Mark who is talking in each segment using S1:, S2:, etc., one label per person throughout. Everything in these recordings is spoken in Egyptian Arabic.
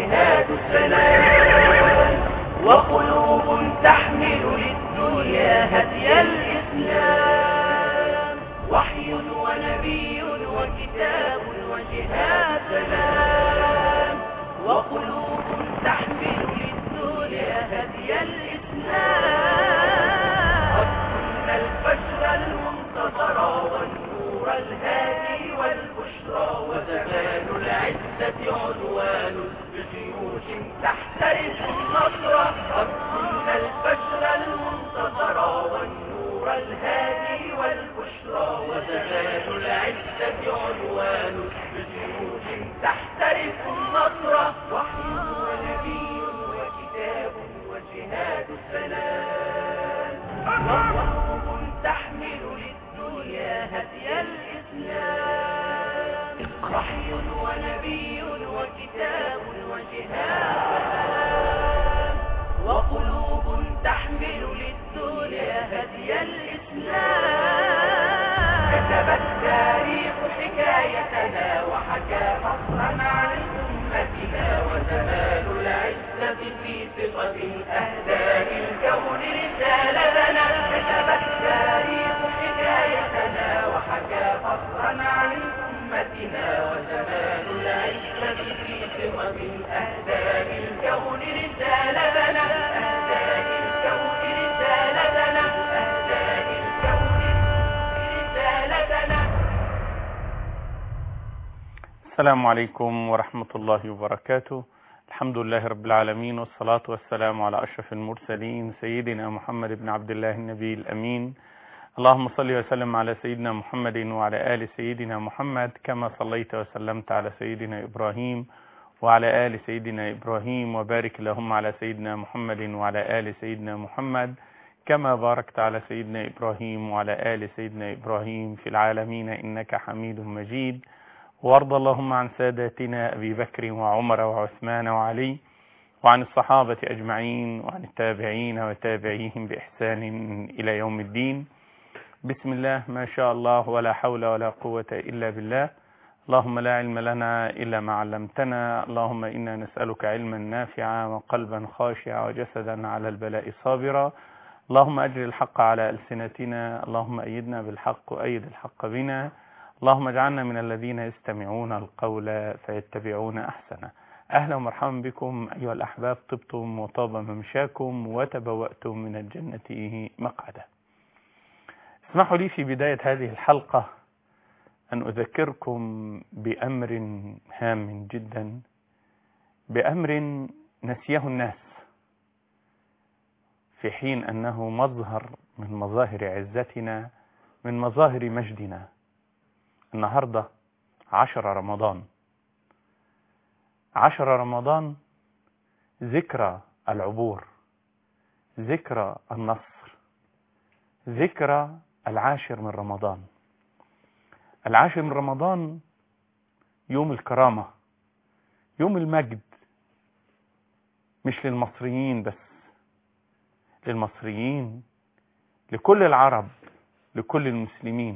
S1: وجهاد السلام وقلوب تحمل للدنيا هدي الإسلام وحي ونبي وكتاب وجهاد سلام وقلوب تحمل للدنيا هدي الإسلام قد كنا الفجر المنتظر والنور الهادي والبشرى وزمان العزة عنوان بجيوش تحترس النصر قد كنا الفجر المنتظر والنور الهادي والبشرى وزمان العزة عنوان بجيوش تحترس النصر وحي ونبي وكتاب وجهاد السلام وقلوب تحمل للدنيا هدي الإسلام وحي ونبي وكتاب وجهاد السلام وقلوب تحمل للدنيا هدي الإسلام كتب التاريخ حكايتنا وحكى فخرا عن أمتنا وزمان العزة في ثقة أهداء الكون رسالتنا كتب التاريخ حكايتنا وحكى فخرا عن أمتنا وزمان العزة في ثقة أهداء الكون رسالتنا أهداء الكون رسالتنا أهداء الكون رسالتنا
S2: السلام عليكم ورحمة الله وبركاته الحمد لله رب العالمين والصلاة والسلام على أشرف المرسلين سيدنا محمد بن عبد الله النبي الأمين اللهم صل وسلم على سيدنا محمد وعلى آل سيدنا محمد كما صليت وسلمت على سيدنا إبراهيم وعلى آل سيدنا إبراهيم وبارك اللهم على سيدنا محمد وعلى آل سيدنا محمد كما باركت على سيدنا إبراهيم وعلى آل سيدنا إبراهيم في العالمين إنك حميد مجيد وارض اللهم عن ساداتنا أبي بكر وعمر وعثمان وعلي وعن الصحابة أجمعين وعن التابعين وتابعيهم بإحسان إلى يوم الدين بسم الله ما شاء الله ولا حول ولا قوة إلا بالله اللهم لا علم لنا إلا ما علمتنا اللهم إنا نسألك علما نافعا وقلبا خاشعا وجسدا على البلاء صابرا اللهم أجر الحق على ألسنتنا اللهم أيدنا بالحق وأيد الحق بنا اللهم اجعلنا من الذين يستمعون القول فيتبعون أحسنه أهلا ومرحبا بكم أيها الأحباب طبتم وطاب ممشاكم وتبوأتم من الجنة مقعدا اسمحوا لي في بداية هذه الحلقة أن أذكركم بأمر هام جدا بأمر نسيه الناس في حين أنه مظهر من مظاهر عزتنا من مظاهر مجدنا النهاردة عشر رمضان عشر رمضان ذكرى العبور ذكرى النصر ذكرى العاشر من رمضان العاشر من رمضان يوم الكرامة يوم المجد مش للمصريين بس للمصريين لكل العرب لكل المسلمين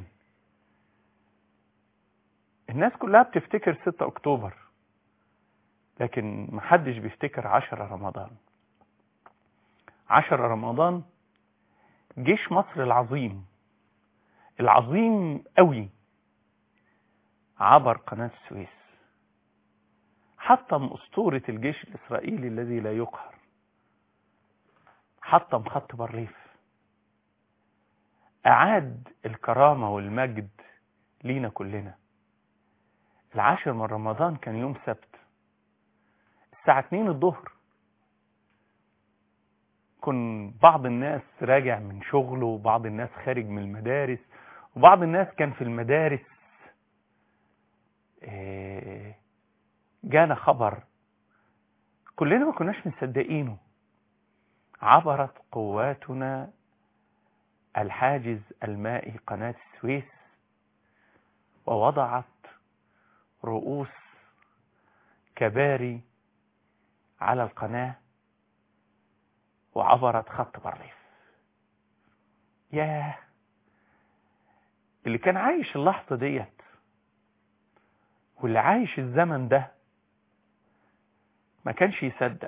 S2: الناس كلها بتفتكر 6 اكتوبر لكن محدش بيفتكر 10 رمضان 10 رمضان جيش مصر العظيم العظيم قوي عبر قناة السويس حطم أسطورة الجيش الإسرائيلي الذي لا يقهر حطم خط بارليف أعاد الكرامة والمجد لينا كلنا العاشر من رمضان كان يوم سبت الساعة 2 الظهر كن بعض الناس راجع من شغله وبعض الناس خارج من المدارس وبعض الناس كان في المدارس جانا خبر كلنا ما كناش مصدقينه عبرت قواتنا الحاجز المائي قناة السويس ووضعت رؤوس كباري على القناة وعبرت خط بارليف ياه اللي كان عايش اللحظة ديت واللي عايش الزمن ده ما كانش يصدق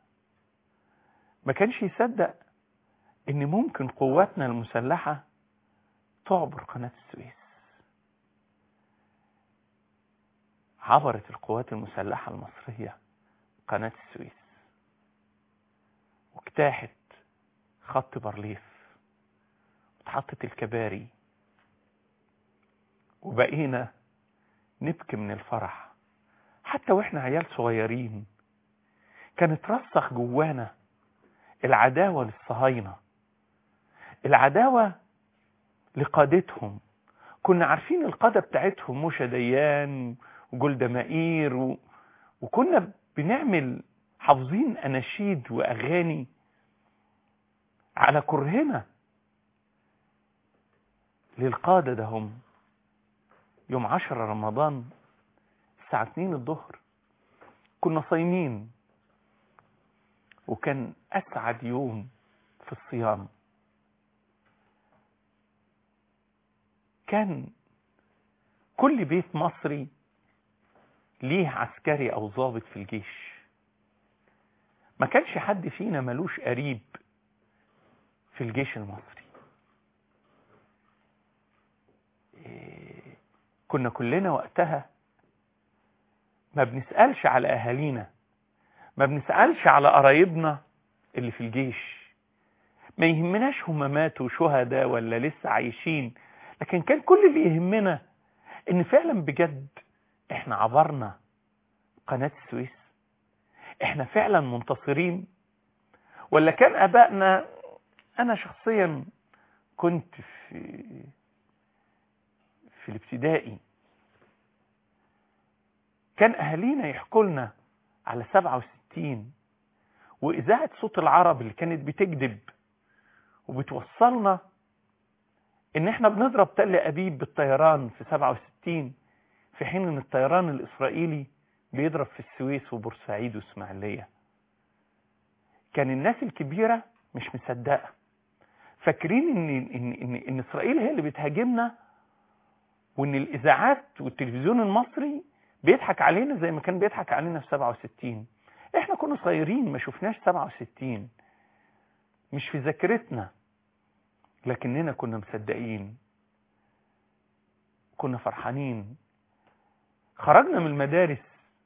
S2: ما كانش يصدق ان ممكن قواتنا المسلحة تعبر قناة السويس عبرت القوات المسلحة المصرية قناة السويس واجتاحت خط بارليف واتحطت الكباري وبقينا نبكي من الفرح حتى واحنا عيال صغيرين كانت رسخ جوانا العداوة للصهاينة العداوة لقادتهم كنا عارفين القادة بتاعتهم موشى ديان وجولدا مائير و... وكنا بنعمل حافظين أناشيد وأغاني على كرهنا للقادة ده هم يوم عشرة رمضان الساعة 2 الظهر كنا صايمين وكان أسعد يوم في الصيام كان كل بيت مصري ليه عسكري أو ضابط في الجيش ما كانش حد فينا ملوش قريب في الجيش المصري إيه كنا كلنا وقتها ما بنسألش على أهالينا ما بنسألش على قرايبنا اللي في الجيش ما يهمناش هم ماتوا شهداء ولا لسه عايشين لكن كان كل اللي يهمنا ان فعلا بجد احنا عبرنا قناة السويس احنا فعلا منتصرين ولا كان ابائنا انا شخصيا كنت في في الابتدائي كان اهالينا يحكوا لنا على 67 واذاعه صوت العرب اللي كانت بتكذب وبتوصلنا ان احنا بنضرب تل ابيب بالطيران في 67 في حين ان الطيران الاسرائيلي بيضرب في السويس وبورسعيد واسماعيليه كان الناس الكبيره مش مصدقه فاكرين ان ان ان, إن اسرائيل هي اللي بتهاجمنا وان الاذاعات والتلفزيون المصري بيضحك علينا زي ما كان بيضحك علينا في 67 احنا كنا صغيرين ما شفناش 67 مش في ذاكرتنا لكننا كنا مصدقين كنا فرحانين خرجنا من المدارس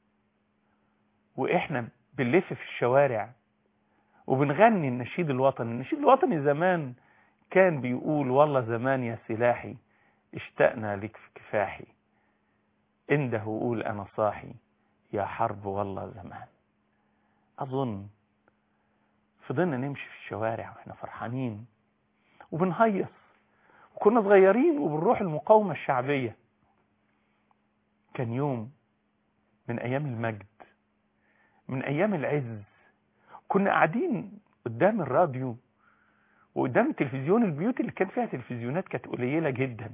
S2: واحنا بنلف في الشوارع وبنغني النشيد الوطني النشيد الوطني زمان كان بيقول والله زمان يا سلاحي اشتقنا لك في كفاحي انده وقول انا صاحي يا حرب والله زمان اظن فضلنا نمشي في الشوارع واحنا فرحانين وبنهيص وكنا صغيرين وبنروح المقاومة الشعبية كان يوم من ايام المجد من ايام العز كنا قاعدين قدام الراديو وقدام التلفزيون البيوت اللي كان فيها تلفزيونات كانت قليلة جدا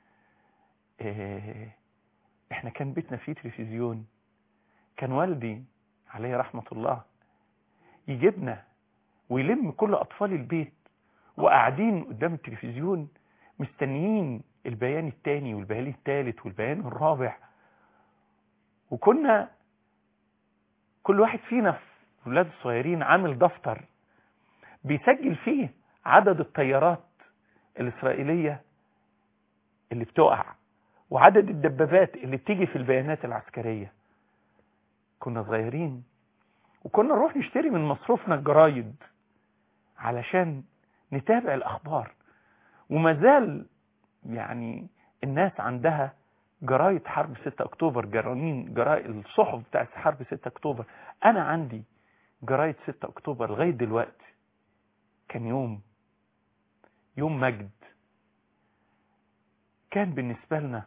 S2: إيه احنا كان بيتنا فيه تلفزيون كان والدي عليه رحمة الله يجيبنا ويلم كل أطفال البيت وقاعدين قدام التلفزيون مستنيين البيان التاني والبيان التالت والبيان الرابع وكنا كل واحد فينا في ولاد الصغيرين عامل دفتر بيسجل فيه عدد الطيارات الإسرائيلية اللي بتقع وعدد الدبابات اللي بتيجي في البيانات العسكرية كنا صغيرين وكنا نروح نشتري من مصروفنا الجرايد علشان نتابع الأخبار وما زال يعني الناس عندها جرايد حرب 6 أكتوبر جرانين جرايد الصحف بتاعت حرب 6 أكتوبر أنا عندي جرايد 6 أكتوبر لغاية دلوقتي كان يوم يوم مجد كان بالنسبة لنا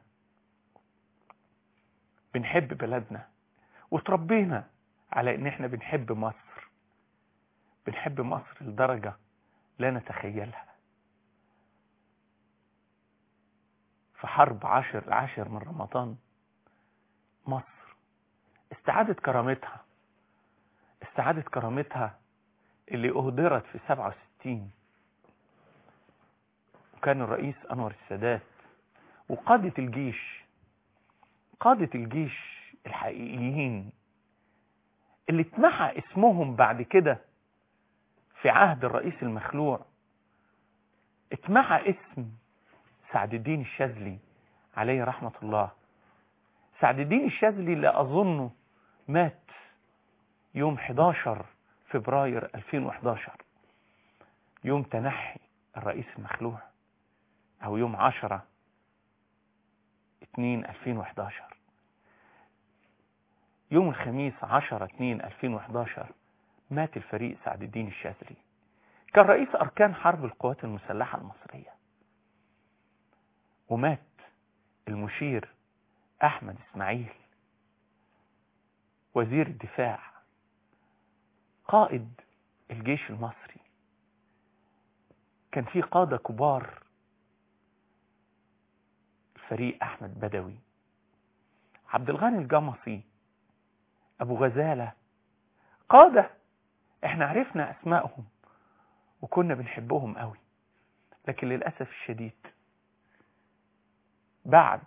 S2: بنحب بلدنا وتربينا على ان احنا بنحب مصر بنحب مصر لدرجة لا نتخيلها في حرب عشر العاشر من رمضان مصر استعادت كرامتها استعادت كرامتها اللي اهدرت في 67 وكان الرئيس انور السادات وقادة الجيش قادة الجيش الحقيقيين اللي اتمحى اسمهم بعد كده في عهد الرئيس المخلوع اتمحى اسم سعد الدين الشاذلي عليه رحمة الله سعد الدين الشاذلي اللي أظنه مات يوم 11 فبراير 2011 يوم تنحي الرئيس المخلوع أو يوم 10 2 2011 يوم الخميس 10 2 2011 مات الفريق سعد الدين الشاذلي كان رئيس أركان حرب القوات المسلحة المصرية ومات المشير أحمد إسماعيل وزير الدفاع قائد الجيش المصري كان في قادة كبار الفريق أحمد بدوي عبد الغني الجمصي أبو غزالة قادة احنا عرفنا أسمائهم وكنا بنحبهم قوي لكن للأسف الشديد بعد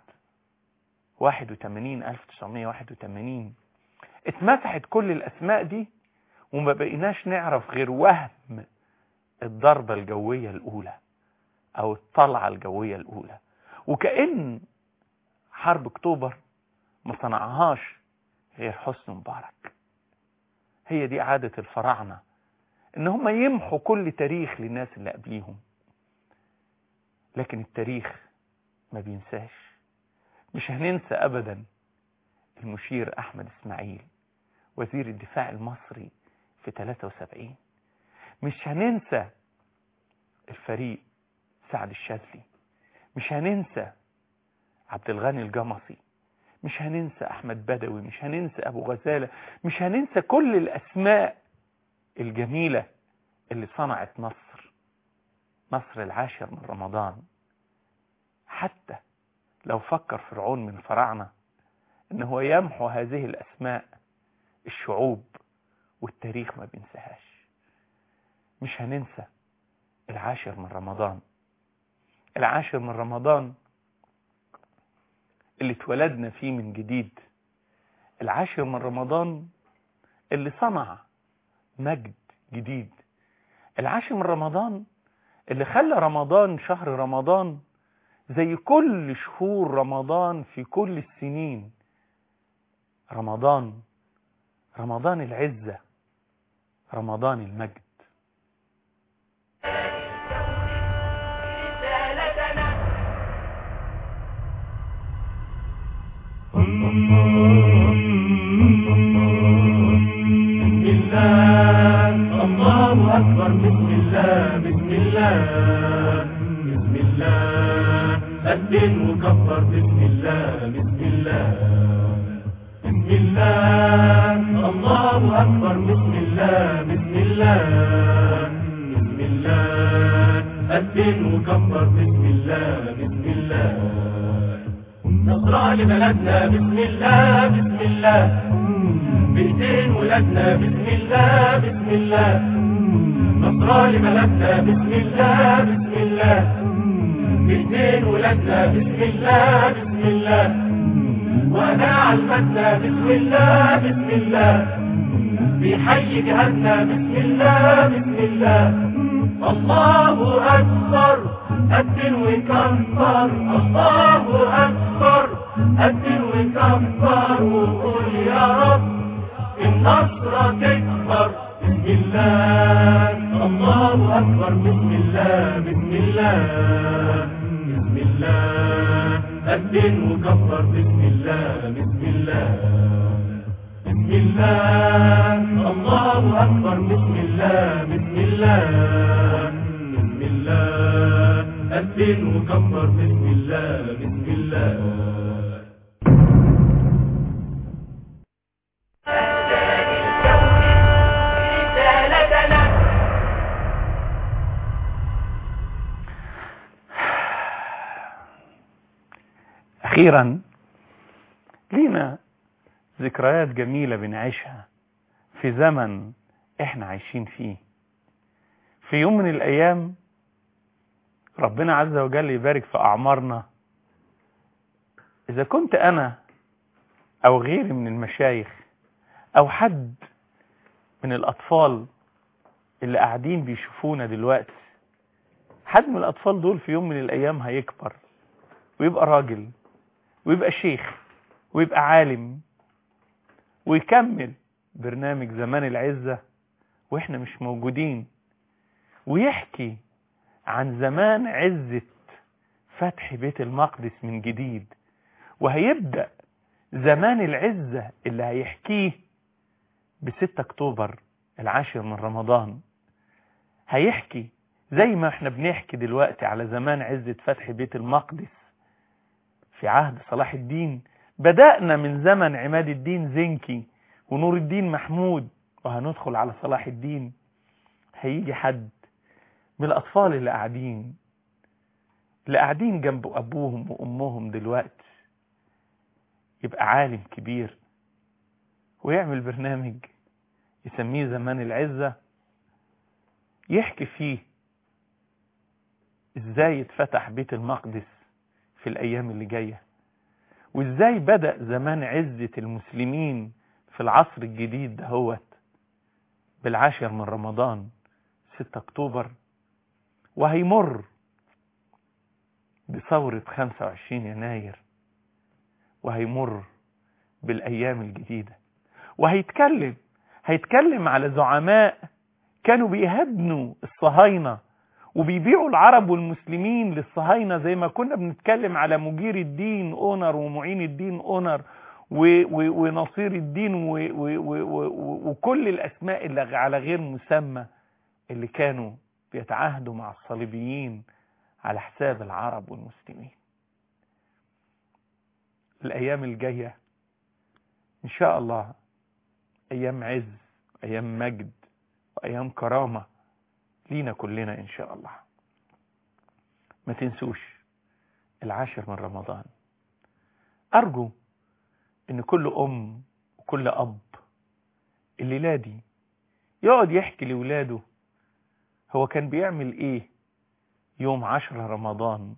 S2: 81 1981 اتمسحت كل الأسماء دي وما بقيناش نعرف غير وهم الضربة الجوية الأولى أو الطلعة الجوية الأولى وكأن حرب أكتوبر ما صنعهاش غير حسن مبارك هي دي عادة الفراعنة ان هم يمحوا كل تاريخ للناس اللي قبليهم لكن التاريخ ما بينساش مش هننسى ابدا المشير احمد اسماعيل وزير الدفاع المصري في 73 مش هننسى الفريق سعد الشاذلي مش هننسى عبد الغني الجمصي مش هننسى احمد بدوي مش هننسى ابو غزالة مش هننسى كل الاسماء الجميلة اللي صنعت مصر مصر العاشر من رمضان حتى لو فكر فرعون من الفراعنة ان هو يمحو هذه الاسماء الشعوب والتاريخ ما بينساهاش مش هننسى العاشر من رمضان العاشر من رمضان اللي اتولدنا فيه من جديد العاشر من رمضان اللي صنع مجد جديد العاشر من رمضان اللي خلى رمضان شهر رمضان زي كل شهور رمضان في كل السنين رمضان رمضان العزة رمضان المجد
S1: رسالتنا
S3: بسم الله الله أكبر بسم الله بسم الله بسم الله أذن وكبر بسم الله بسم الله بسم الله الله أكبر بسم الله بسم الله بسم الله أذن وكبر بسم الله بسم الله نصرى لبلدنا بسم الله بسم الله بإيدين ولادنا بسم الله بسم الله نصرى لبلدنا بسم الله بسم الله بإيدين ولادنا بسم الله بسم الله وأنا علمتنا بسم الله بسم الله بيحيي جهادنا بسم الله بسم الله الله أكبر أدن وكبر الله أكبر أدن وكبر وقول يا رب النصر تكبر بسم الله الله أكبر بسم الله بسم الله بسم الله أدن وكبر بسم الله بسم الله بسم الله الله أكبر بسم الله بسم الله بسم الله أذن وكبر بسم الله بسم الله
S1: أهدى للكون رسالتنا
S2: أخيرا لينا ذكريات جميلة بنعيشها في زمن احنا عايشين فيه في يوم من الأيام ربنا عز وجل يبارك في أعمارنا إذا كنت أنا أو غيري من المشايخ أو حد من الأطفال اللي قاعدين بيشوفونا دلوقتي حد من الأطفال دول في يوم من الأيام هيكبر ويبقى راجل ويبقى شيخ ويبقى عالم ويكمل برنامج زمان العزة واحنا مش موجودين ويحكي عن زمان عزة فتح بيت المقدس من جديد وهيبدأ زمان العزة اللي هيحكيه بستة اكتوبر العاشر من رمضان هيحكي زي ما احنا بنحكي دلوقتي على زمان عزة فتح بيت المقدس في عهد صلاح الدين بدأنا من زمن عماد الدين زنكي ونور الدين محمود وهندخل على صلاح الدين هيجي حد من الأطفال اللي قاعدين اللي قاعدين جنب أبوهم وأمهم دلوقتي يبقى عالم كبير ويعمل برنامج يسميه زمان العزة يحكي فيه ازاي اتفتح بيت المقدس في الأيام اللي جاية وازاي بدأ زمان عزة المسلمين في العصر الجديد دهوت بالعاشر من رمضان 6 اكتوبر وهيمر بثورة 25 يناير وهيمر بالأيام الجديدة وهيتكلم هيتكلم على زعماء كانوا بيهدنوا الصهاينة وبيبيعوا العرب والمسلمين للصهاينة زي ما كنا بنتكلم على مجير الدين اونر ومعين الدين اونر و- و- ونصير الدين و- و- و- و- وكل الأسماء اللي على غير مسمى اللي كانوا بيتعاهدوا مع الصليبيين على حساب العرب والمسلمين الأيام الجاية إن شاء الله أيام عز أيام مجد وأيام كرامة لينا كلنا إن شاء الله ما تنسوش العاشر من رمضان أرجو إن كل أم وكل أب الليلة دي يقعد يحكي لولاده هو كان بيعمل إيه يوم عشرة رمضان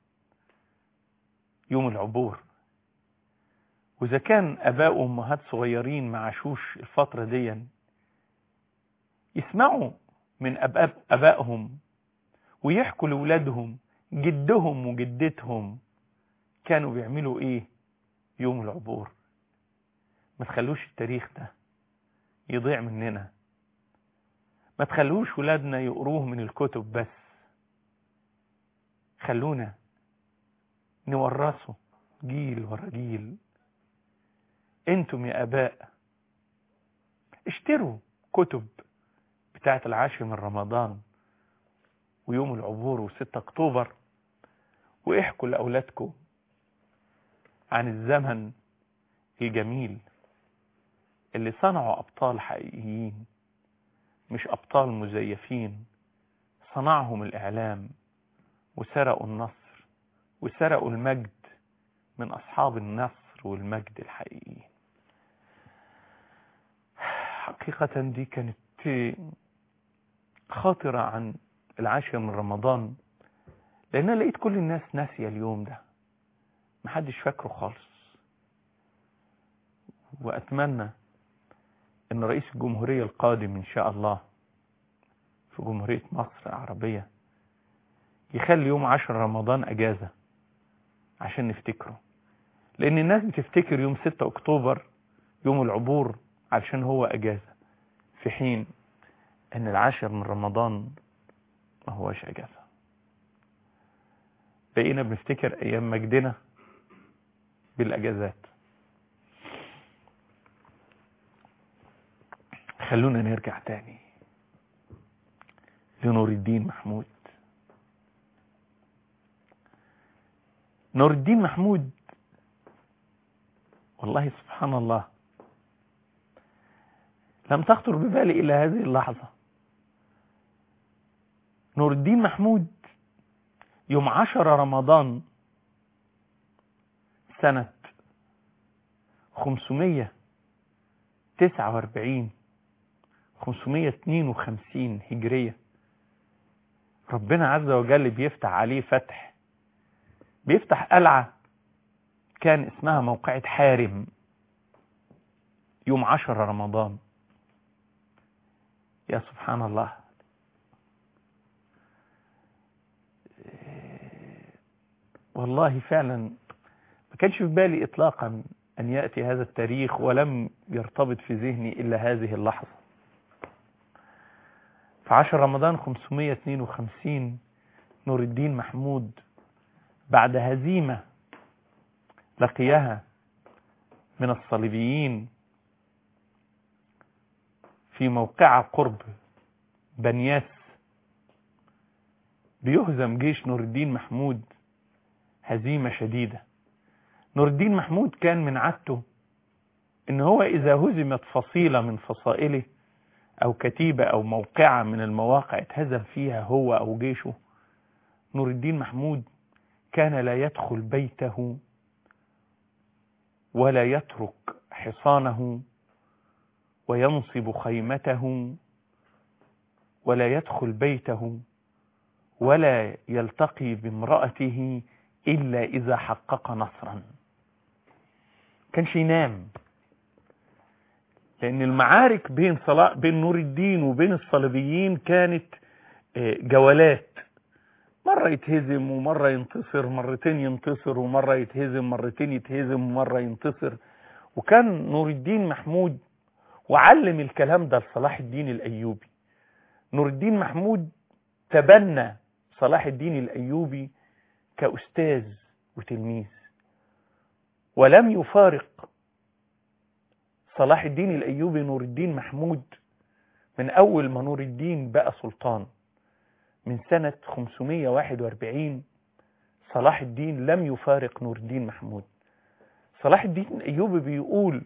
S2: يوم العبور وإذا كان آباء وأمهات صغيرين ما عاشوش الفترة دي يسمعوا من أباب أبائهم ويحكوا لأولادهم جدهم وجدتهم كانوا بيعملوا إيه يوم العبور ما تخلوش التاريخ ده يضيع مننا ما تخلوش ولادنا يقروه من الكتب بس خلونا نورثه جيل ورا جيل انتم يا اباء اشتروا كتب بتاعة العاشر من رمضان ويوم العبور وستة اكتوبر واحكوا لاولادكم عن الزمن الجميل اللي صنعوا ابطال حقيقيين مش ابطال مزيفين صنعهم الاعلام وسرقوا النصر وسرقوا المجد من اصحاب النصر والمجد الحقيقيين حقيقة دي كانت خاطرة عن العاشر من رمضان لان انا لقيت كل الناس ناسية اليوم ده محدش فاكره خالص واتمنى ان رئيس الجمهورية القادم ان شاء الله في جمهورية مصر العربية يخلي يوم عشر رمضان اجازة عشان نفتكره لان الناس بتفتكر يوم 6 اكتوبر يوم العبور علشان هو اجازة في حين ان العاشر من رمضان ما هوش اجازة بقينا بنفتكر ايام مجدنا بالاجازات خلونا نرجع تاني لنور الدين محمود نور الدين محمود والله سبحان الله لم تخطر ببالي إلى هذه اللحظة نور الدين محمود يوم عشر رمضان سنة خمسمية تسعة واربعين خمسمية اتنين وخمسين هجرية ربنا عز وجل بيفتح عليه فتح بيفتح قلعة كان اسمها موقعة حارم يوم عشر رمضان يا سبحان الله والله فعلا ما كانش في بالي إطلاقا أن يأتي هذا التاريخ ولم يرتبط في ذهني إلا هذه اللحظة في عشر رمضان 552 نور الدين محمود بعد هزيمة لقيها من الصليبيين في موقع قرب بنياس بيهزم جيش نور الدين محمود هزيمة شديدة نور الدين محمود كان من عادته ان هو اذا هزمت فصيلة من فصائله او كتيبة او موقعة من المواقع اتهزم فيها هو او جيشه نور الدين محمود كان لا يدخل بيته ولا يترك حصانه وينصب خيمته ولا يدخل بيته ولا يلتقي بامرأته إلا إذا حقق نصرا كانش ينام لأن المعارك بين صلاح بين نور الدين وبين الصليبيين كانت جولات مرة يتهزم ومرة ينتصر مرتين ينتصر ومرة يتهزم مرتين يتهزم ومرة ينتصر وكان نور الدين محمود وعلم الكلام ده لصلاح الدين الأيوبي نور الدين محمود تبنى صلاح الدين الأيوبي كأستاذ وتلميذ ولم يفارق صلاح الدين الأيوبي نور الدين محمود من أول ما نور الدين بقى سلطان من سنة 541 صلاح الدين لم يفارق نور الدين محمود صلاح الدين الأيوبي بيقول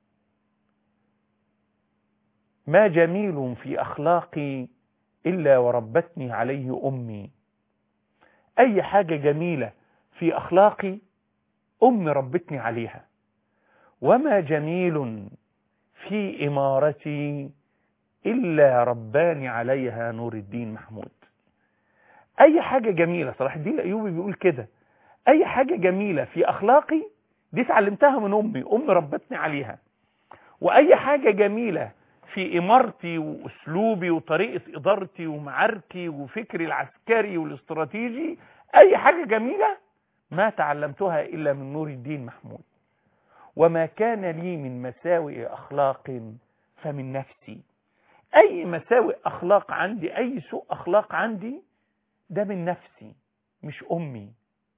S2: ما جميل في أخلاقي إلا وربتني عليه أمي أي حاجة جميلة في أخلاقي أمي ربتني عليها وما جميل في إمارتي إلا رباني عليها نور الدين محمود أي حاجة جميلة صلاح الدين الأيوبي بيقول كده أي حاجة جميلة في أخلاقي دي اتعلمتها من أمي أمي ربتني عليها وأي حاجة جميلة في إمارتي وأسلوبي وطريقة إدارتي ومعاركي وفكري العسكري والاستراتيجي أي حاجة جميلة ما تعلمتها إلا من نور الدين محمود وما كان لي من مساوئ أخلاق فمن نفسي أي مساوئ أخلاق عندي أي سوء أخلاق عندي ده من نفسي مش أمي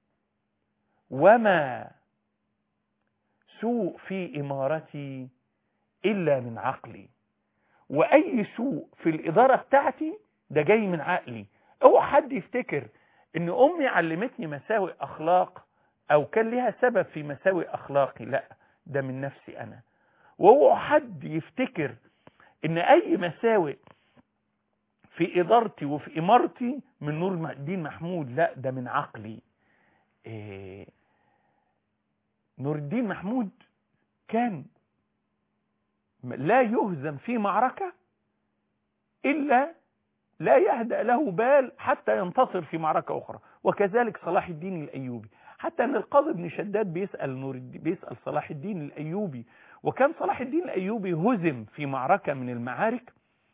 S2: وما سوء في إمارتي إلا من عقلي وأي سوء في الإدارة بتاعتي ده جاي من عقلي اوعى حد يفتكر ان امي علمتني مساوئ اخلاق او كان لها سبب في مساوئ اخلاقي لا ده من نفسي انا واوعى حد يفتكر ان اي مساوئ في ادارتي وفي امارتي من نور الدين محمود لا ده من عقلي إيه نور الدين محمود كان لا يهزم في معركة إلا لا يهدأ له بال حتى ينتصر في معركة أخرى وكذلك صلاح الدين الأيوبي حتى أن القاضي بن شداد بيسأل, نور الدين بيسأل صلاح الدين الأيوبي وكان صلاح الدين الأيوبي هزم في معركة من المعارك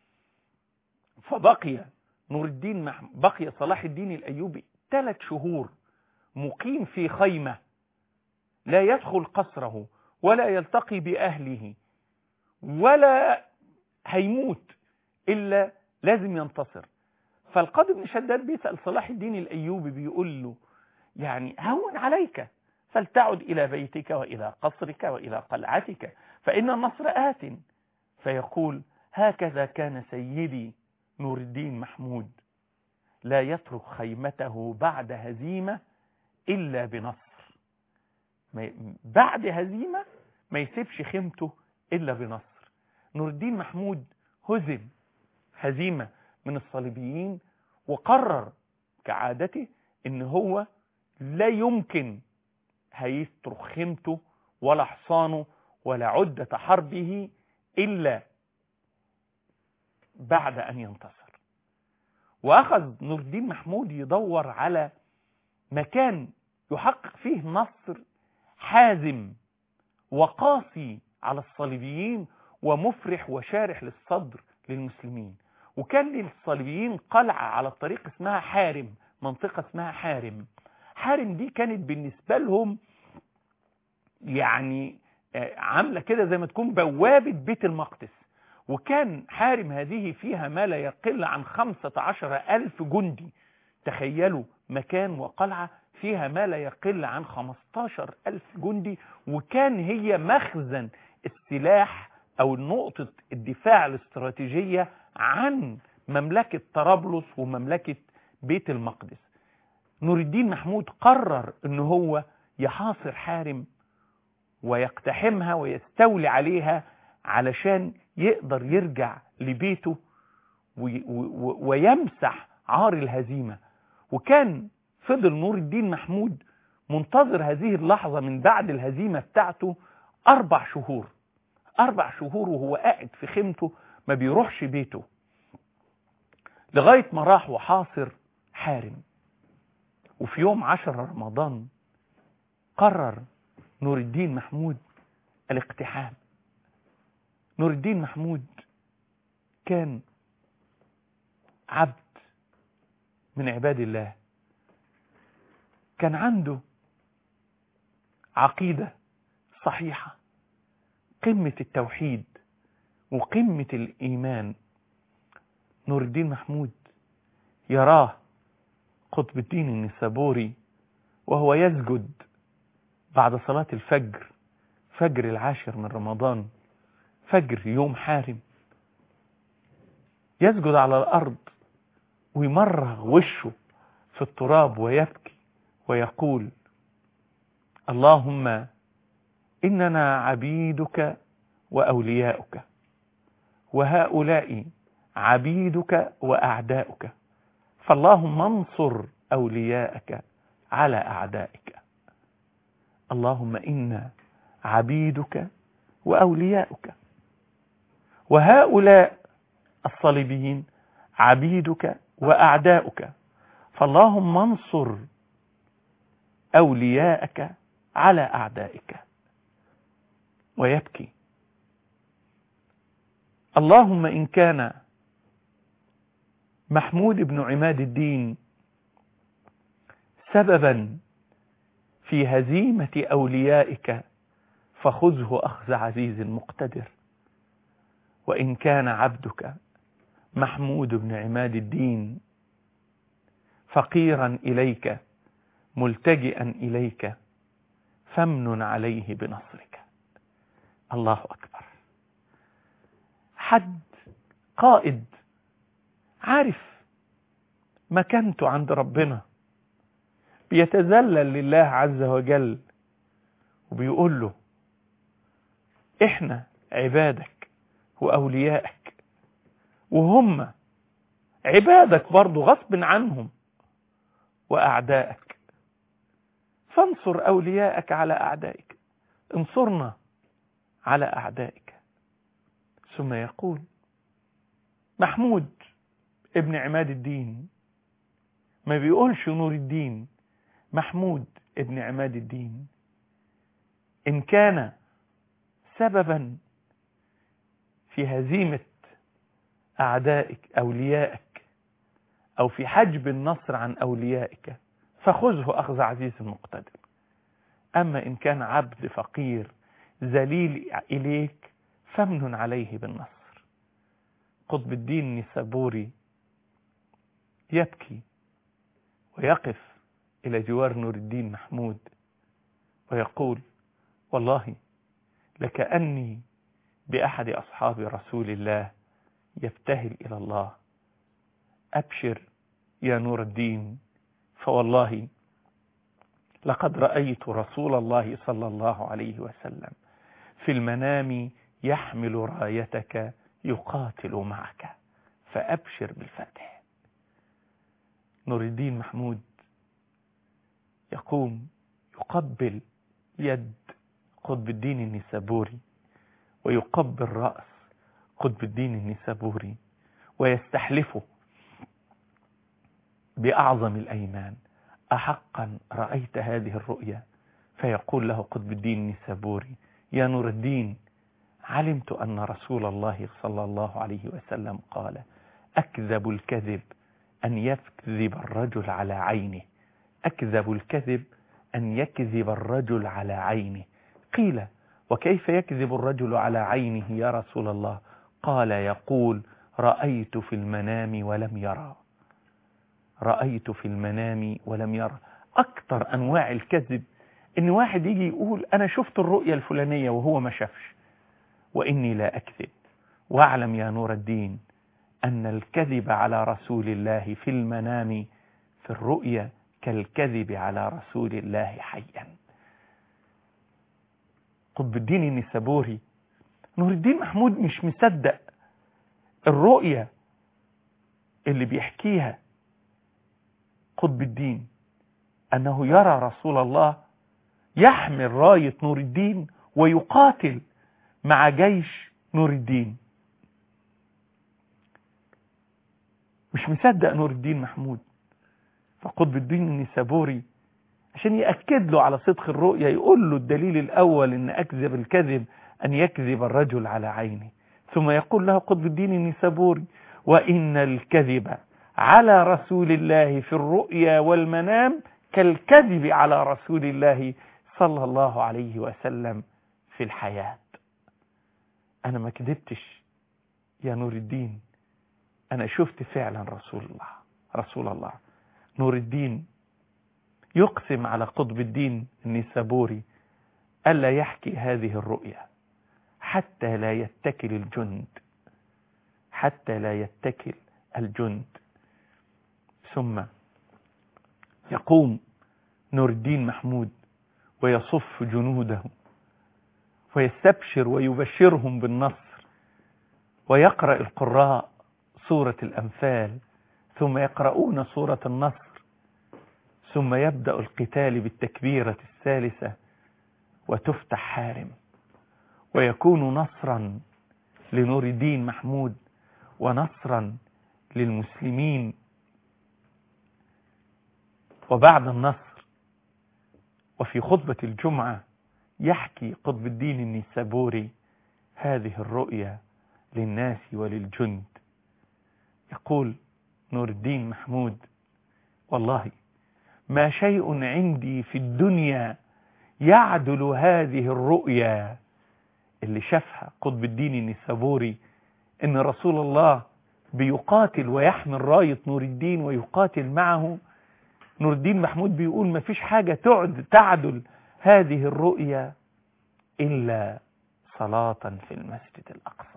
S2: فبقي نور الدين مح... بقي صلاح الدين الأيوبي ثلاث شهور مقيم في خيمة لا يدخل قصره ولا يلتقي بأهله ولا هيموت إلا لازم ينتصر فالقاضي بن شداد بيسأل صلاح الدين الأيوبي بيقول له يعني هون عليك فلتعد إلى بيتك وإلى قصرك وإلى قلعتك فإن النصر آت فيقول هكذا كان سيدي نور الدين محمود لا يترك خيمته بعد هزيمة إلا بنصر بعد هزيمة ما يسيبش خيمته إلا بنصر نور الدين محمود هزم هزيمة من الصليبيين وقرر كعادته ان هو لا يمكن هيترك خيمته ولا حصانه ولا عدة حربه إلا بعد أن ينتصر وأخذ نور الدين محمود يدور على مكان يحقق فيه نصر حازم وقاسي على الصليبيين ومفرح وشارح للصدر للمسلمين وكان للصليبيين قلعة على الطريق اسمها حارم منطقة اسمها حارم حارم دي كانت بالنسبة لهم يعني آه، عاملة كده زي ما تكون بوابة بيت المقدس وكان حارم هذه فيها ما لا يقل عن خمسة عشر ألف جندي تخيلوا مكان وقلعة فيها ما لا يقل عن خمستاشر ألف جندي وكان هي مخزن السلاح أو نقطة الدفاع الاستراتيجية عن مملكة طرابلس ومملكة بيت المقدس نور الدين محمود قرر ان هو يحاصر حارم ويقتحمها ويستولي عليها علشان يقدر يرجع لبيته وي- و- ويمسح عار الهزيمة وكان فضل نور الدين محمود منتظر هذه اللحظة من بعد الهزيمة بتاعته أربع شهور أربع شهور وهو قاعد في خيمته ما بيروحش بيته لغاية ما راح وحاصر حارم وفي يوم عشر رمضان قرر نور الدين محمود الاقتحام نور الدين محمود كان عبد من عباد الله كان عنده عقيدة صحيحة قمة التوحيد وقمة الإيمان نور الدين محمود يراه قطب الدين النسابوري وهو يسجد بعد صلاة الفجر فجر العاشر من رمضان فجر يوم حارم يسجد على الأرض ويمرغ وشه في التراب ويبكي ويقول اللهم إننا عبيدك وأولياؤك وهؤلاء عبيدك وأعداؤك فاللهم انصر أولياءك على أعدائك اللهم إنا عبيدك وأولياؤك وهؤلاء الصليبيين عبيدك وأعداؤك فاللهم انصر أولياءك على أعدائك ويبكي اللهم إن كان محمود بن عماد الدين سببا في هزيمة أوليائك فخذه أخذ عزيز مقتدر وإن كان عبدك محمود بن عماد الدين فقيرا إليك ملتجئا إليك فامنن عليه بنصرك الله أكبر حد قائد عارف مكانته عند ربنا بيتذلل لله عز وجل وبيقول له احنا عبادك واوليائك وهم عبادك برضو غصب عنهم واعدائك فانصر اوليائك على اعدائك انصرنا على اعدائك ثم يقول محمود ابن عماد الدين ما بيقولش نور الدين محمود ابن عماد الدين إن كان سببا في هزيمة أعدائك أوليائك أو في حجب النصر عن أوليائك فخذه أخذ عزيز مقتدر أما إن كان عبد فقير ذليل إليك فامنن عليه بالنصر قطب الدين النسابوري يبكي ويقف إلى جوار نور الدين محمود ويقول والله لكأني بأحد أصحاب رسول الله يبتهل إلى الله أبشر يا نور الدين فوالله لقد رأيت رسول الله صلى الله عليه وسلم في المنام يحمل رايتك يقاتل معك فأبشر بالفتح نور الدين محمود يقوم يقبل يد قطب الدين النسابوري ويقبل رأس قطب الدين النسابوري ويستحلفه بأعظم الأيمان أحقا رأيت هذه الرؤيا فيقول له قطب الدين النسابوري يا نور الدين علمت أن رسول الله صلى الله عليه وسلم قال أكذب الكذب أن يكذب الرجل على عينه أكذب الكذب أن يكذب الرجل على عينه قيل وكيف يكذب الرجل على عينه يا رسول الله قال يقول رأيت في المنام ولم يرى رأيت في المنام ولم يرى أكثر أنواع الكذب إن واحد يجي يقول أنا شفت الرؤية الفلانية وهو ما شافش وإني لا أكذب واعلم يا نور الدين أن الكذب على رسول الله في المنام في الرؤيا كالكذب على رسول الله حيا قطب الدين النسابوري نور الدين محمود مش مصدق الرؤية اللي بيحكيها قطب الدين أنه يرى رسول الله يحمل راية نور الدين ويقاتل مع جيش نور الدين مش مصدق نور الدين محمود فقطب الدين النسابوري عشان يأكد له على صدق الرؤيا يقول له الدليل الأول أن أكذب الكذب أن يكذب الرجل على عينه ثم يقول له قطب الدين النسابوري وإن الكذب على رسول الله في الرؤيا والمنام كالكذب على رسول الله صلى الله عليه وسلم في الحياة أنا ما كذبتش يا نور الدين أنا شفت فعلا رسول الله رسول الله نور الدين يقسم على قطب الدين النسابوري ألا يحكي هذه الرؤيا حتى لا يتكل الجند حتى لا يتكل الجند ثم يقوم نور الدين محمود ويصف جنوده ويستبشر ويبشرهم بالنصر ويقرأ القراء سورة الأنفال ثم يقرؤون سورة النصر ثم يبدأ القتال بالتكبيرة الثالثة وتفتح حارم ويكون نصرا لنور الدين محمود ونصرا للمسلمين وبعد النصر وفي خطبة الجمعة يحكي قطب الدين النسابوري هذه الرؤيا للناس وللجند يقول نور الدين محمود والله ما شيء عندي في الدنيا يعدل هذه الرؤيا اللي شافها قطب الدين النسابوري ان رسول الله بيقاتل ويحمل راية نور الدين ويقاتل معه نور الدين محمود بيقول ما فيش حاجة تعد تعدل هذه الرؤيا إلا صلاة في المسجد الأقصى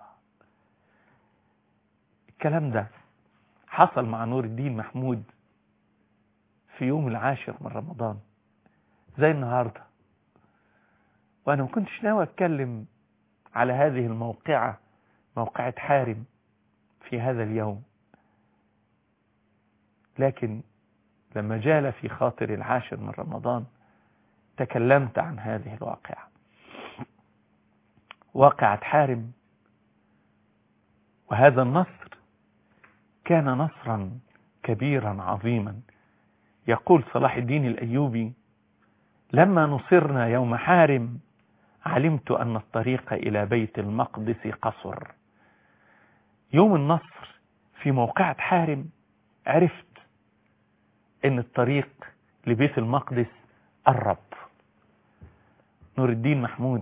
S2: الكلام ده حصل مع نور الدين محمود في يوم العاشر من رمضان زي النهاردة وأنا ما كنتش ناوي أتكلم على هذه الموقعة موقعة حارم في هذا اليوم لكن لما جال في خاطر العاشر من رمضان تكلمت عن هذه الواقعة واقعة حارم وهذا النصر كان نصرا كبيرا عظيما يقول صلاح الدين الأيوبي لما نصرنا يوم حارم علمت أن الطريق إلى بيت المقدس قصر يوم النصر في موقعة حارم عرفت أن الطريق لبيت المقدس قرب نور الدين محمود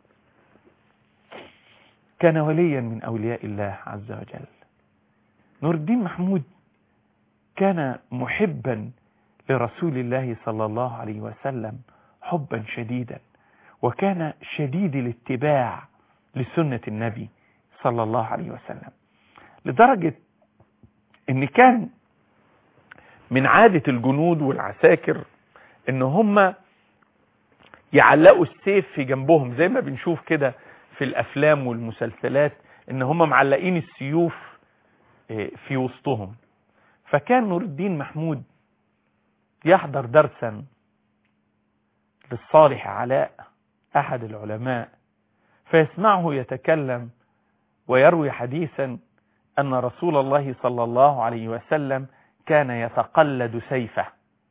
S2: كان وليا من أولياء الله عز وجل نور الدين محمود كان محبا لرسول الله صلى الله عليه وسلم حبا شديدا وكان شديد الاتباع لسنة النبي صلى الله عليه وسلم لدرجة ان كان من عادة الجنود والعساكر ان هم يعلقوا السيف في جنبهم زي ما بنشوف كده في الافلام والمسلسلات ان هم معلقين السيوف في وسطهم فكان نور الدين محمود يحضر درسا للصالح علاء احد العلماء فيسمعه يتكلم ويروي حديثا ان رسول الله صلى الله عليه وسلم كان يتقلد سيفه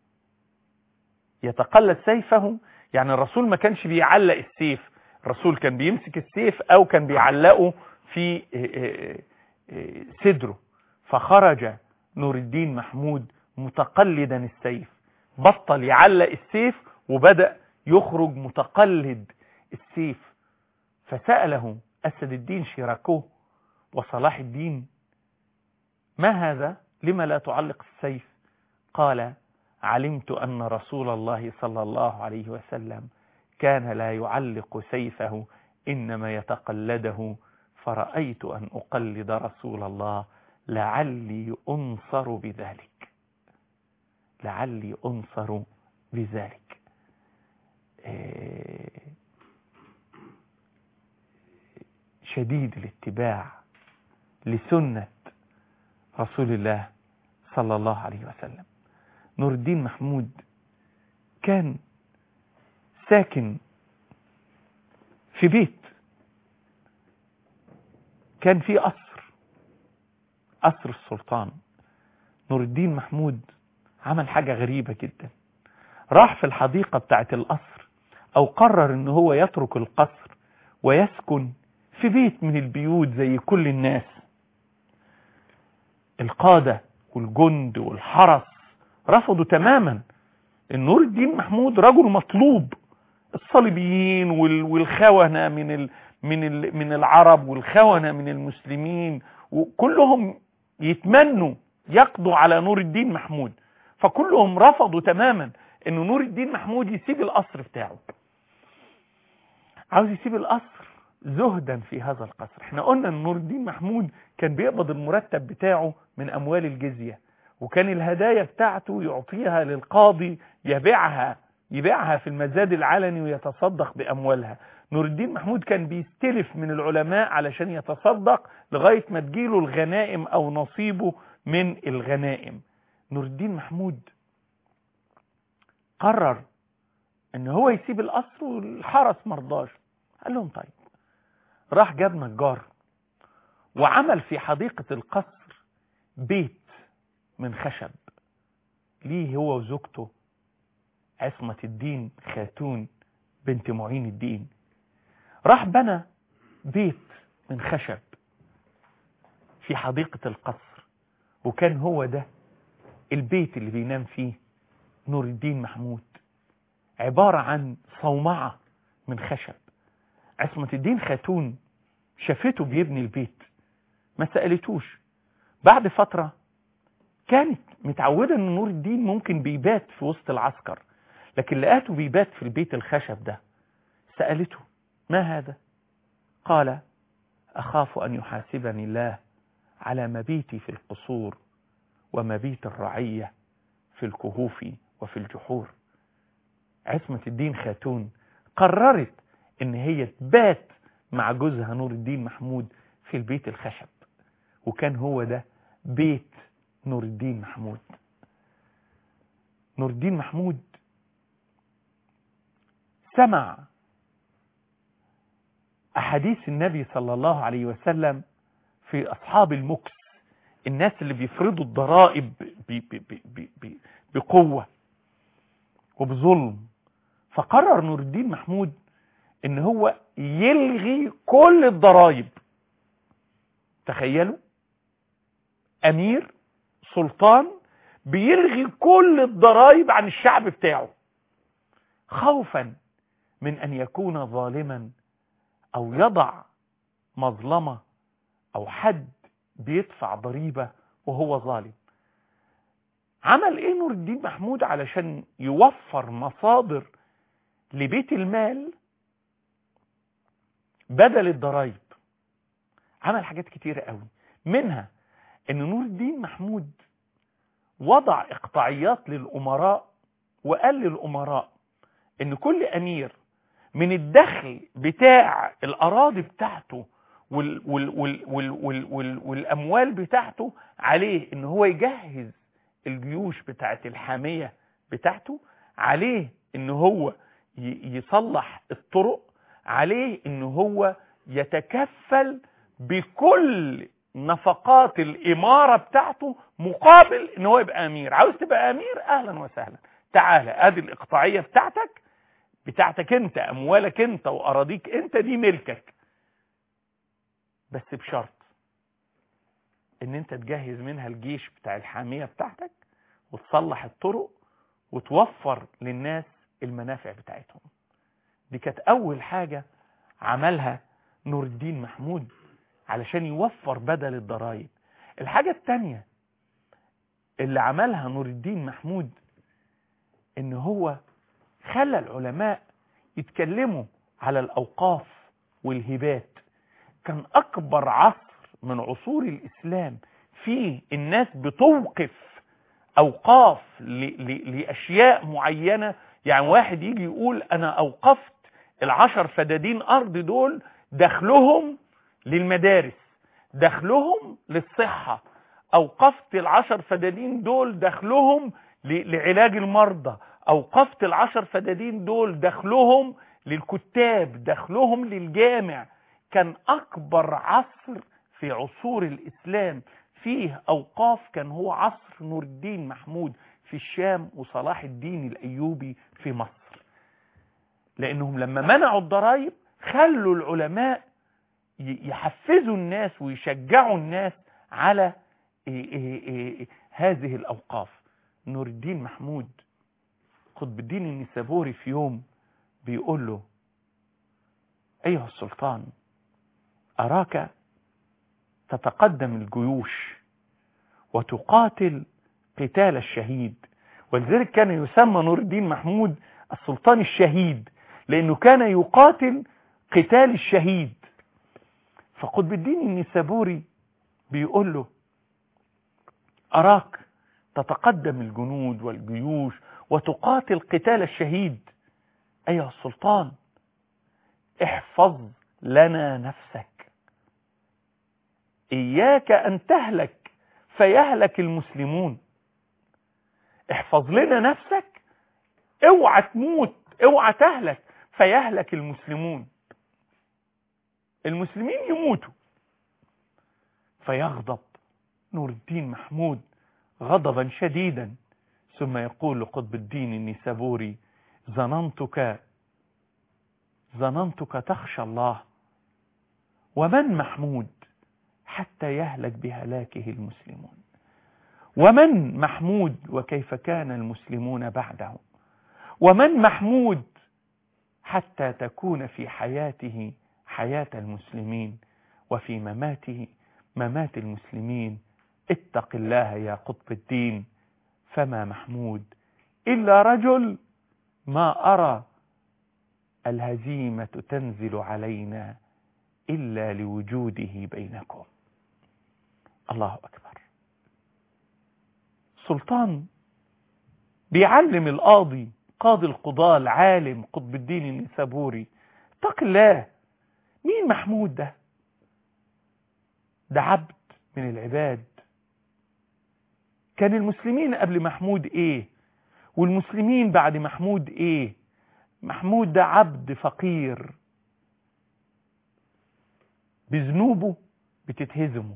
S2: يتقلد سيفه يعني الرسول ما كانش بيعلق السيف الرسول كان بيمسك السيف او كان بيعلقه في صدره فخرج نور الدين محمود متقلدا السيف بطل يعلق السيف وبدأ يخرج متقلد السيف فسأله أسد الدين شيراكوه وصلاح الدين ما هذا لما لا تعلق السيف قال علمت أن رسول الله صلى الله عليه وسلم كان لا يعلق سيفه إنما يتقلده فرأيت أن أقلد رسول الله لعلي أنصر بذلك لعلي أنصر بذلك شديد الاتباع لسنة رسول الله صلى الله عليه وسلم نور الدين محمود كان ساكن في بيت كان في قصر قصر السلطان نور الدين محمود عمل حاجة غريبة جدا راح في الحديقة بتاعت القصر او قرر ان هو يترك القصر ويسكن في بيت من البيوت زي كل الناس القادة والجند والحرس رفضوا تماما نور الدين محمود رجل مطلوب الصليبيين والخونة من ال من ال من العرب والخونة من المسلمين وكلهم يتمنوا يقضوا على نور الدين محمود فكلهم رفضوا تماما ان نور الدين محمود يسيب القصر بتاعه عاوز يسيب القصر زهدا في هذا القصر احنا قلنا ان نور الدين محمود كان بيقبض المرتب بتاعه من اموال الجزية وكان الهدايا بتاعته يعطيها للقاضي يبيعها يبيعها في المزاد العلني ويتصدق باموالها نور الدين محمود كان بيستلف من العلماء علشان يتصدق لغاية ما تجيله الغنائم او نصيبه من الغنائم نور الدين محمود قرر ان هو يسيب القصر والحرس مرضاش قال لهم طيب راح جاب نجار وعمل في حديقة القصر بيت من خشب ليه هو وزوجته عصمة الدين خاتون بنت معين الدين راح بنى بيت من خشب في حديقة القصر وكان هو ده البيت اللي بينام فيه نور الدين محمود عبارة عن صومعة من خشب عصمة الدين خاتون شافته بيبني البيت ما سألتوش بعد فترة كانت متعودة ان نور الدين ممكن بيبات في وسط العسكر لكن لقاته بيبات في البيت الخشب ده سألته ما هذا قال أخاف أن يحاسبني الله على مبيتي في القصور ومبيت الرعية في الكهوف وفي الجحور عصمة الدين خاتون قررت ان هي تبات مع جوزها نور الدين محمود في البيت الخشب وكان هو ده بيت نور الدين محمود نور الدين محمود سمع أحاديث النبي صلى الله عليه وسلم في أصحاب المكس الناس اللي بيفرضوا الضرائب ب ب ب ب ب بقوة وبظلم فقرر نور الدين محمود ان هو يلغي كل الضرائب تخيلوا امير سلطان بيلغي كل الضرائب عن الشعب بتاعه خوفا من ان يكون ظالما او يضع مظلمة او حد بيدفع ضريبة وهو ظالم عمل ايه نور الدين محمود علشان يوفر مصادر لبيت المال بدل الضرائب عمل حاجات كتيرة قوي منها ان نور الدين محمود وضع اقطاعيات للامراء وقال للامراء ان كل امير من الدخل بتاع الاراضي بتاعته وال وال وال وال وال وال والاموال بتاعته عليه ان هو يجهز الجيوش بتاعت الحامية بتاعته عليه ان هو يصلح الطرق عليه ان هو يتكفل بكل نفقات الامارة بتاعته مقابل ان هو يبقى امير عاوز تبقى امير اهلا وسهلا تعالى ادي الاقطاعية بتاعتك بتاعتك انت اموالك انت واراضيك انت دي ملكك بس بشرط ان انت تجهز منها الجيش بتاع الحامية بتاعتك وتصلح الطرق وتوفر للناس المنافع بتاعتهم دي كانت اول حاجة عملها نور الدين محمود علشان يوفر بدل الضرائب الحاجة التانية اللي عملها نور الدين محمود ان هو خلى العلماء يتكلموا على الاوقاف والهبات كان اكبر عصر من عصور الاسلام فيه الناس بتوقف اوقاف ل- ل- لاشياء معينة يعني واحد يجي يقول انا اوقفت العشر فدادين ارض دول دخلهم للمدارس دخلهم للصحة اوقفت العشر فدادين دول دخلهم ل- لعلاج المرضى اوقفت العشر فدادين دول دخلهم للكتاب دخلهم للجامع كان اكبر عصر في عصور الاسلام فيه اوقاف كان هو عصر نور الدين محمود في الشام وصلاح الدين الايوبي في مصر لانهم لما منعوا الضرائب خلوا العلماء ي- يحفزوا الناس ويشجعوا الناس على إيه إيه إيه هذه الأوقاف نور الدين محمود قطب الدين النسابوري في يوم بيقول له أيها السلطان أراك تتقدم الجيوش وتقاتل قتال الشهيد ولذلك كان يسمى نور الدين محمود السلطان الشهيد لأنه كان يقاتل قتال الشهيد فقطب الدين النسابوري بيقول له أراك تتقدم الجنود والجيوش وتقاتل قتال الشهيد أيها السلطان احفظ لنا نفسك إياك أن تهلك فيهلك المسلمون احفظ لنا نفسك اوعى تموت اوعى تهلك فيهلك المسلمون المسلمين يموتوا فيغضب نور الدين محمود غضبا شديدا ثم يقول لقطب الدين النسابوري ظننتك ظننتك تخشى الله ومن محمود حتى يهلك بهلاكه المسلمون ومن محمود وكيف كان المسلمون بعده ومن محمود حتى تكون في حياته حياة المسلمين وفي مماته ممات المسلمين اتق الله يا قطب الدين فما محمود إلا رجل ما أرى الهزيمة تنزل علينا إلا لوجوده بينكم الله أكبر سلطان بيعلم القاضي قاضي القضاة العالم قطب الدين النسابوري اتق الله مين محمود ده ده عبد من العباد كان المسلمين قبل محمود ايه والمسلمين بعد محمود ايه محمود ده عبد فقير بذنوبه بتتهزمه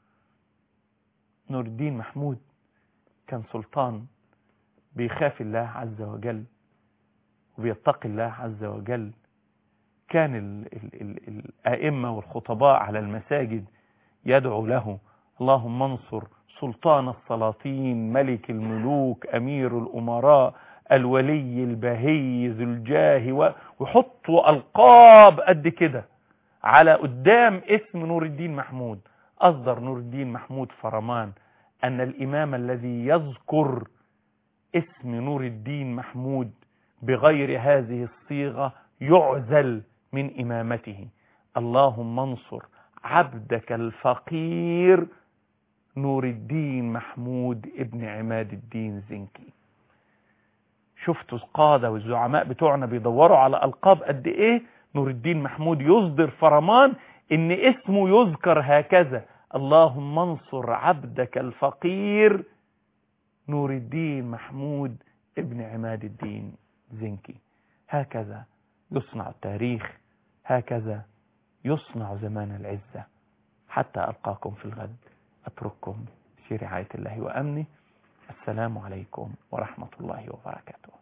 S2: نور الدين محمود كان سلطان بيخاف الله عز وجل وبيتقي الله عز وجل كان ال ال ال الآئمة والخطباء على المساجد يدعو له اللهم انصر سلطان السلاطين ملك الملوك أمير الأمراء الولي البهي ذو الجاه و- ويحطوا ألقاب قد كده على قدام اسم نور الدين محمود أصدر نور الدين محمود فرمان أن الإمام الذي يذكر اسم نور الدين محمود بغير هذه الصيغة يعزل من إمامته اللهم انصر عبدك الفقير نور الدين محمود ابن عماد الدين زنكي شفتوا القادة والزعماء بتوعنا بيدوروا على ألقاب قد إيه نور الدين محمود يصدر فرمان إن اسمه يذكر هكذا اللهم انصر عبدك الفقير نور الدين محمود ابن عماد الدين زنكي هكذا يصنع التاريخ هكذا يصنع زمان العزة حتى ألقاكم في الغد أترككم في رعاية الله وأمنه السلام عليكم ورحمة الله وبركاته